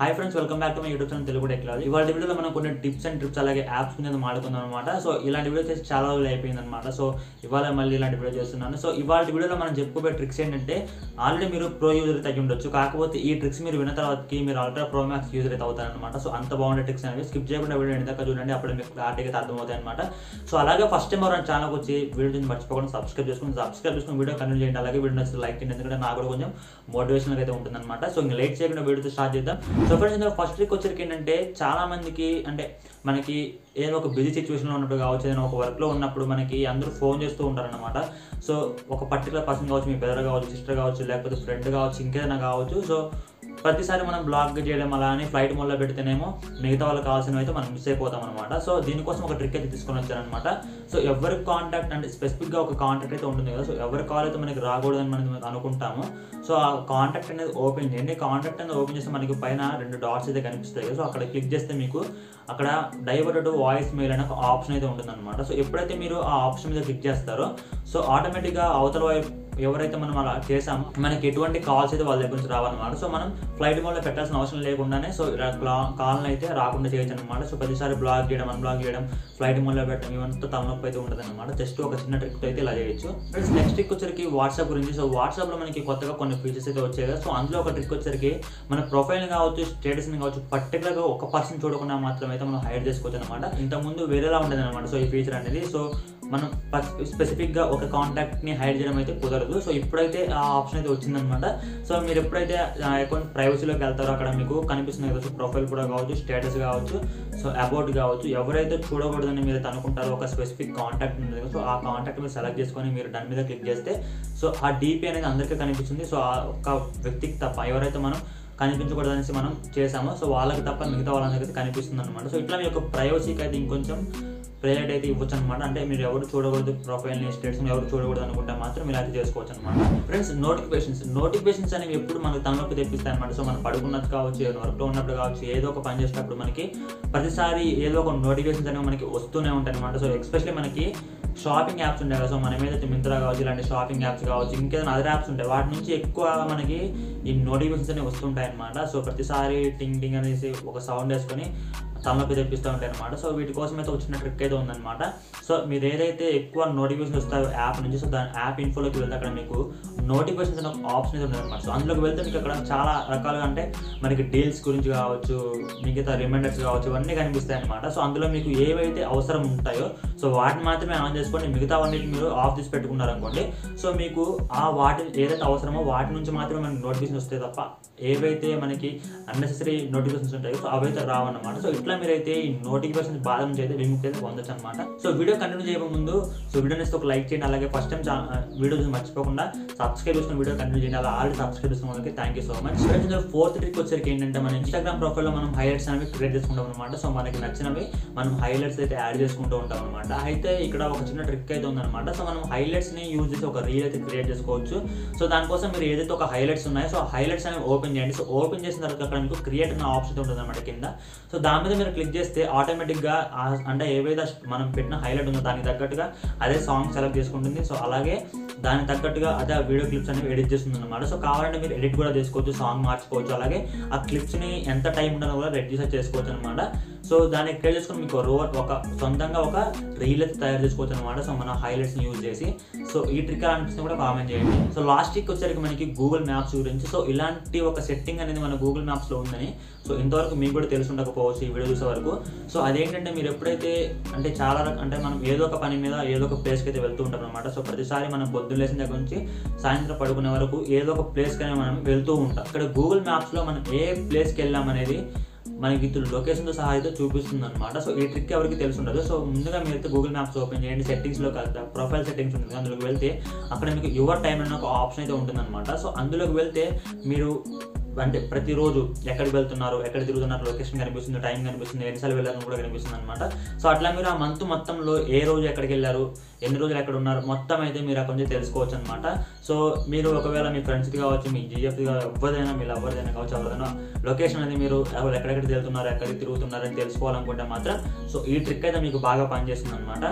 hi friends welcome back to my YouTube channel Telugu technology ఇవాళ వీడియోలో మనం కొన్ని టిప్స్ అండ్ ట్రిప్స్ అలాగే యాప్స్ మీద మాట్లాడుకుందాం అనమాట సో ఇలాంటి వీడియో చేసి చాలా రోజులు అయిపోయింది అనమాట సో ఇవాళ మళ్ళీ ఇలాంటి వీడియో చేస్తున్నాను సో ఇవాళ వీడియోలో మనం చెప్పుకోబోయే ట్రిక్స్ ఏంటంటే ఆల్రెడీ మీరు ప్రో యూజర్ అయితే అయ్యి ఉండొచ్చు కాకపోతే ఈ ట్రిక్స్ మీరు విన్న తర్వాతకి మీరు అల్ట్రా ప్రో మ్యాక్స్ యూజర్ అయితే అవుతారనమాట సో అంత బాగుండే ట్రిక్స్ అనేవి స్కిప్ చేయకుండా వీడియో ఎంత చూడండి అప్పుడు మీకు క్లారిటీగా అయితే అర్థమవుతాయి అనమాట సో అలాగే ఫస్ట్ టైం ఎవరైనా ఛానల్కి వచ్చి వీడియో చూసి మర్చిపోకుండా సబ్స్క్రైబ్ చేసుకుని సబ్స్క్రైబ్ చేసుకుని వీడియో కంటిన్యూ చేయండి అలాగే వీడియో నచ్చితే లైక్ చేయండి ఎందుకంటే నాకు కూడా కొంచెం మోటివేషన్ అయితే ఉంటుందన్నమాట సో ఇంకా లేట్ చేయకుండా వీడియోతో స్టార్ట్ చేద్దాం సో ఫ్రెండ్స్ ఇందులో ఫస్ట్ ట్రిక్ వచ్చరికి ఏంటంటే చాలా మందికి అంటే మనకి ఏదో ఒక బిజీ సిచ్యువేషన్లో ఉన్నప్పుడు కావచ్చు ఏదైనా ఒక వర్క్లో ఉన్నప్పుడు మనకి అందరూ ఫోన్ చేస్తూ ఉంటారన్నమాట సో ఒక పర్టికులర్ పర్సన్ కావచ్చు మీ బ్రదర్ కావచ్చు సిస్టర్ కావచ్చు లేకపోతే ఫ్రెండ్ కావచ్చు ఇంకేదైనా కావచ్చు సో ప్రతిసారి మనం బ్లాక్ చేయడం అలా అని ఫ్లైట్ మోడ్లో పెడితేనేమో మిగతా వాళ్ళకి కావాల్సినవి అయితే మనం మిస్ అయిపోతాం అనమాట సో దీనికోసం ఒక ట్రిక్ అయితే తీసుకొని వచ్చారనమాట సో ఎవరి కాంటాక్ట్ అంటే స్పెసిఫిక్గా ఒక కాంటాక్ట్ అయితే ఉంటుంది కదా సో ఎవరి కాల్ అయితే మనకి రాకూడదని మనం అనుకుంటాము సో ఆ కాంటాక్ట్ అనేది ఓపెన్ చేయండి కాంటాక్ట్ అనేది ఓపెన్ చేస్తే మనకి పైన రెండు డాట్స్ అయితే కనిపిస్తాయి కదా సో అక్కడ క్లిక్ చేస్తే మీకు అక్కడ డైవర్ట్ టు వాయిస్ మెయిల్ అనే ఒక ఆప్షన్ అయితే ఉంటుంది అనమాట సో ఎప్పుడైతే మీరు ఆ ఆప్షన్ మీద క్లిక్ చేస్తారో సో ఆటోమేటిక్గా అవతల వైపు ఎవరైతే మనం అలా చేసామో మనకి ఎటువంటి కాల్స్ అయితే వాళ్ళ దగ్గర నుంచి రావన్నమాట సో మనం ఫ్లైట్ మోడ్లో పెట్టాల్సిన అవసరం లేకుండానే సో కాల్ని అయితే రాకుండా చేయొచ్చు అనమాట సో ప్రతిసారి బ్లాక్ చేయడం అన్బ్లాక్ చేయడం ఫ్లైట్ మోడ్లో పెట్టడం ఇవంతా తలనొప్పి అయితే ఉంటుంది అనమాట జస్ట్ ఒక చిన్న ట్రిక్ అయితే ఇలా చేయొచ్చు ఫ్రెండ్స్ నెక్స్ట్ ట్రిక్ వచ్చరికి వాట్సాప్ గురించి సో వాట్సాప్లో మనకి కొత్తగా కొన్ని ఫీచర్స్ అయితే వచ్చాయి కదా సో అందులో ఒక ట్రిక్ వచ్చరికి మన ప్రొఫైల్ కావచ్చు స్టేటస్ని కావచ్చు పర్టికులర్గా ఒక పర్సన్ చూడకుండా మాత్రం అయితే మనం హైడ్ చేసుకోవచ్చు అనమాట ఇంతకుముందు వేరేలా ఉండేది అనమాట సో ఈ ఫీచర్ అనేది సో మనం స్పెసిఫిక్గా ఒక కాంటాక్ట్ని హైడ్ చేయడం అయితే కుదరదు సో ఇప్పుడైతే ఆ ఆప్షన్ అయితే వచ్చిందనమాట సో మీరు ఎప్పుడైతే అకౌంట్ ప్రైవసీలోకి వెళ్తారో అక్కడ మీకు కనిపిస్తుంది కదా సో ప్రొఫైల్ కూడా కావచ్చు స్టేటస్ కావచ్చు సో అబౌట్ కావచ్చు ఎవరైతే చూడకూడదని మీరు అయితే అనుకుంటారో ఒక స్పెసిఫిక్ కాంటాక్ట్ ఉంది కదా సో ఆ కాంటాక్ట్ మీరు సెలెక్ట్ చేసుకొని మీరు దాని మీద క్లిక్ చేస్తే సో ఆ డీపీ అనేది అందరికీ కనిపిస్తుంది సో ఆ ఒక్క వ్యక్తికి తప్ప ఎవరైతే మనం కనిపించకూడదనేసి మనం చేసామో సో వాళ్ళకి తప్ప మిగతా వాళ్ళందరికీ కనిపిస్తుంది అనమాట సో ఇట్లా మీ యొక్క ప్రైవసీకి అయితే ఇంకొంచెం ప్రేయర్ అయితే ఇవ్వచ్చు అనమాట అంటే మీరు ఎవరు చూడకూడదు ప్రొఫైల్ని స్టేట్స్ని ఎవరు చూడకూడదు అనుకుంటే మాత్రం మీరు అయితే చేసుకోవచ్చు అనమాట ఫ్రెండ్స్ నోటిఫికేషన్స్ నోటిఫికేషన్స్ అనేవి ఎప్పుడు మనకు తలనొప్పి తెప్పిస్తాయి అనమాట సో మనం పడుకున్నది కావచ్చు ఏదో వర్క్లో ఉన్నప్పుడు కావచ్చు ఏదో ఒక పని చేసేటప్పుడు మనకి ప్రతిసారి ఏదో ఒక నోటిఫికేషన్స్ అనేవి మనకి వస్తూనే ఉంటాయి అనమాట సో ఎస్పెషల్లీ మనకి షాపింగ్ యాప్స్ ఉంటాయి కదా సో మన మీద మింత్రా కావచ్చు ఇలాంటి షాపింగ్ యాప్స్ కావచ్చు ఇంకేదైనా అదర్ యాప్స్ ఉంటాయి వాటి నుంచి ఎక్కువ మనకి ఈ నోటిఫికేషన్స్ అనేవి వస్తుంటాయి అనమాట సో ప్రతిసారి టింగ్ టింగ్ అనేసి ఒక సౌండ్ వేసుకొని తలనొప్పి తెప్పిస్తూ ఉంటాయి అనమాట సో వీటి కోసం అయితే వచ్చిన ట్రిక్ అయితే ఉందన్నమాట సో మీరు ఏదైతే ఎక్కువ నోటిఫికేషన్ వస్తాయో యాప్ నుంచి సో దాని యాప్ ఇన్ఫోలోకి వెళ్తే అక్కడ మీకు నోటిఫికేషన్స్ అనే ఆప్షన్ అయితే ఉందన్నమాట సో అందులోకి వెళ్తే మీకు అక్కడ చాలా రకాలుగా అంటే మనకి డీల్స్ గురించి కావచ్చు మిగతా రిమైండర్స్ కావచ్చు ఇవన్నీ కనిపిస్తాయి అనమాట సో అందులో మీకు ఏవైతే అవసరం ఉంటాయో సో వాటిని మాత్రమే ఆన్ చేసుకోండి మిగతా అన్నిటి మీరు ఆఫ్ చేసి పెట్టుకున్నారనుకోండి సో మీకు ఆ వాటి ఏదైతే అవసరమో వాటి నుంచి మాత్రమే మనకి నోటిఫికేషన్ వస్తాయి తప్ప ఏవైతే మనకి అన్నెసరీ నోటిఫికేషన్స్ ఉంటాయో సో అవైతే రావన్నమాట సో ఇట్లా మీరైతే ఈ నోటిఫికేషన్ బాధ నుంచి అయితే విముక్తి అయితే పొందొచ్చు అనమాట సో వీడియో కంటిన్యూ చేయక ముందు సో వీడియో నేస్తే ఒక లైక్ చేయండి అలాగే ఫస్ట్ టైం వీడియో చూసి మర్చిపోకుండా సబ్స్క్రైబ్ చేసుకున్న వీడియో కంటిన్యూ చేయండి అలా ఆల్రెడీ సబ్స్క్రైబ్ చేసుకున్న వాళ్ళకి thank you so much friends fourth trick వచ్చరికి ఏంటంటే మన ఇన్స్టాగ్రామ్ ప్రొఫైల్లో మనం హైలైట్స్ అనేవి క్రియేట్ చేసుకుంటాం అనమాట సో మనకి నచ్చినవి మనం హైలైట్స్ అయితే యాడ్ చేసుకుంటూ ఉంటాం అనమాట అయితే ఇక్కడ ఒక చిన్న ట్రిక్ అయితే ఉందన్నమాట సో మనం హైలైట్స్ ని యూజ్ చేసి ఒక రీల్ అయితే క్రియేట్ చేసుకోవచ్చు సో దానికోసం మీరు ఏదైతే ఒక హైలైట్స్ ఉన్నాయో సో హైలైట్స్ అనేవి ఓపెన్ చేయండి సో ఓపెన్ చేసిన తర్వాత అక్కడ మీకు క్రియేట్ అన్న ఆప్షన్ ఉంటుంది అనమాట కింద సో దాని మీద మీరు క్లిక్ చేస్తే ఆటోమేటిక్గా అంటే ఏవైతే మనం పెట్టిన హైలైట్ ఉందో దానికి తగ్గట్టుగా అదే సాంగ్ సెలెక్ట్ చేసుకుంటుంది సో అలాగే దానికి తగ్గట్టుగా అదే వీడియో క్లిప్స్ అనేవి ఎడిట్ చేస్తుంది అనమాట సో కావాలంటే మీరు ఎడిట్ కూడా చేసుకోవచ్చు సాంగ్ మార్చుకోవచ్చు అలాగే ఆ క్లిప్స్ని ఎంత టైం ఉండదో కూడా రెడ్యూస్ చేసుకోవచ్చు అనమాట సో దాన్ని క్రియేట్ చేసుకుని మీకు రోల్ ఒక సొంతంగా ఒక రీల్ అయితే తయారు చేసుకోవచ్చు అనమాట సో మన హైలైట్స్ని యూజ్ చేసి సో ఈ ట్రిక్ అనిపిస్తుంది కూడా కామెంట్ చేయండి సో లాస్ట్ వీక్ వచ్చేసరికి మనకి గూగుల్ మ్యాప్స్ గురించి సో ఇలాంటి ఒక సెట్టింగ్ అనేది మన గూగుల్ మ్యాప్స్లో ఉందని సో ఇంతవరకు మీకు కూడా తెలిసి ఉండకపోవచ్చు ఈ వీడియో చూసే వరకు సో అదేంటంటే మీరు ఎప్పుడైతే అంటే చాలా రక అంటే మనం ఏదో ఒక పని మీద ఏదో ఒక ప్లేస్కి అయితే వెళ్తూ ఉంటాం అనమాట సో ప్రతిసారి మనం పొద్దున్న లేచిన దగ్గర నుంచి సాయంత్రం పడుకునే వరకు ఏదో ఒక ప్లేస్కి అనేది మనం వెళ్తూ ఉంటాం ఇక్కడ గూగుల్ మ్యాప్స్లో మనం ఏ ప్లేస్కి వెళ్ళాం అనేది మనకి ఇతడు లొకేషన్తో సహా అయితే చూపిస్తుంది అనమాట సో ఈ ట్రిక్ ఎవరికి తెలిసి ఉండదు సో ముందుగా మీరైతే గూగుల్ మ్యాప్స్ ఓపెన్ చేయండి సెట్టింగ్స్లో వెళ్తే ప్రొఫైల్ సెట్టింగ్స్ ఉంటుంది అందులోకి వెళ్తే అక్కడ మీకు యువర్ టైం అనే ఒక ఆప్షన్ అయితే ఉంటుందన్నమాట సో అందులోకి వెళ్తే మీరు అంటే ప్రతిరోజు ఎక్కడికి వెళ్తున్నారు ఎక్కడ తిరుగుతున్నారు లొకేషన్ కనిపిస్తుంది టైం కనిపిస్తుంది ఎన్నిసార్లు వెళ్ళారని కూడా కనిపిస్తుంది అనమాట సో అట్లా మీరు ఆ మంత్ మొత్తంలో ఏ రోజు ఎక్కడికి వెళ్ళారు ఎన్ని రోజులు ఎక్కడ ఉన్నారు మొత్తం అయితే మీరు అక్కడ నుంచి తెలుసుకోవచ్చు అనమాట సో మీరు ఒకవేళ మీ ఫ్రెండ్స్కి కావచ్చు మీ జిఎఫ్కి ఎవరిదైనా మీరు ఎవరిదైనా కావచ్చు ఎవరిదైనా లొకేషన్ అనేది మీరు ఎవరు ఎక్కడెక్కడ వెళ్తున్నారు ఎక్కడికి తిరుగుతున్నారు అని తెలుసుకోవాలనుకుంటే మాత్రం సో ఈ ట్రిక్ అయితే మీకు బాగా పనిచేస్తుంది అనమాట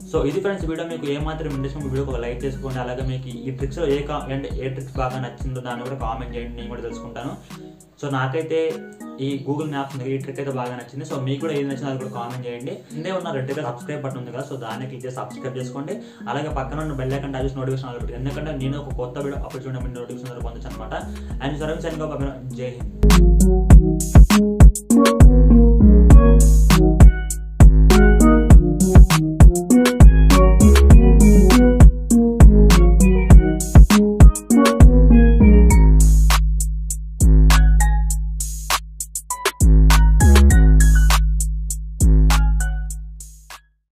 సో ఇది ఫ్రెండ్స్ వీడియో మీకు ఏమాత్రం ఇంట్రెస్ట్ వీడియోకి ఒక లైక్ చేసుకోండి అలాగే మీకు ఈ ట్రిక్స్లో ఏ కా అండ్ ఏ ట్రిక్స్ బాగా నచ్చిందో దాన్ని కూడా కామెంట్ చేయండి నేను కూడా తెలుసుకుంటాను సో నాకైతే ఈ గూగుల్ మ్యాప్స్ ఉంది ఈ ట్రిక్ అయితే బాగా నచ్చింది సో మీకు కూడా ఏది నచ్చిందో అది కూడా కామెంట్ చేయండి ఇందే ఉన్న రెడ్ గా సబ్స్క్రైబ్ బటన్ ఉంది కదా సో దాన్ని క్లిక్ చేసి సబ్స్క్రైబ్ చేసుకోండి అలాగే పక్కన ఉన్న bell icon touch notification all పెట్టి ఎందుకంటే నేను ఒక కొత్త వీడియో అప్పుడు చూడండి నోటిఫికేషన్ పొందొచ్చు అనమాట అండ్ సర్వీస్ అండ్ జై హింద్